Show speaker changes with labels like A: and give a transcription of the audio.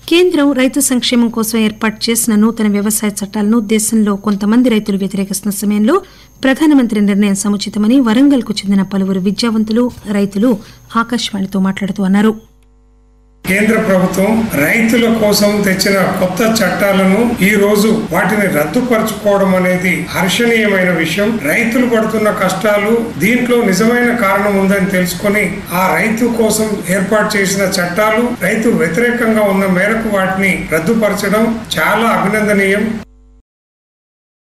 A: కేంద్రం రైతు సంక్షేమం కోసం ఏర్పాటు చేసిన నూతన వ్యవసాయ చట్టాలను దేశంలో కొంతమంది రైతులు వ్యతిరేకిస్తున్న సమయంలో ప్రధానమంత్రి నిర్ణయం సముచితమని వరంగల్ కు చెందిన పలువురు విద్యావంతులు రైతులు ఆకాశవాణితో మాట్లాడుతూ అన్నారు
B: కేంద్ర ప్రభుత్వం రైతుల కోసం తెచ్చిన కొత్త చట్టాలను ఈ రోజు వాటిని రద్దుపరచుకోవడం అనేది హర్షణీయమైన విషయం రైతులు పడుతున్న కష్టాలు దీంట్లో నిజమైన కారణం ఉందని తెలుసుకొని ఆ రైతు కోసం ఏర్పాటు చేసిన చట్టాలు రైతు వ్యతిరేకంగా ఉన్న మేరకు వాటిని రద్దుపరచడం చాలా అభినందనీయం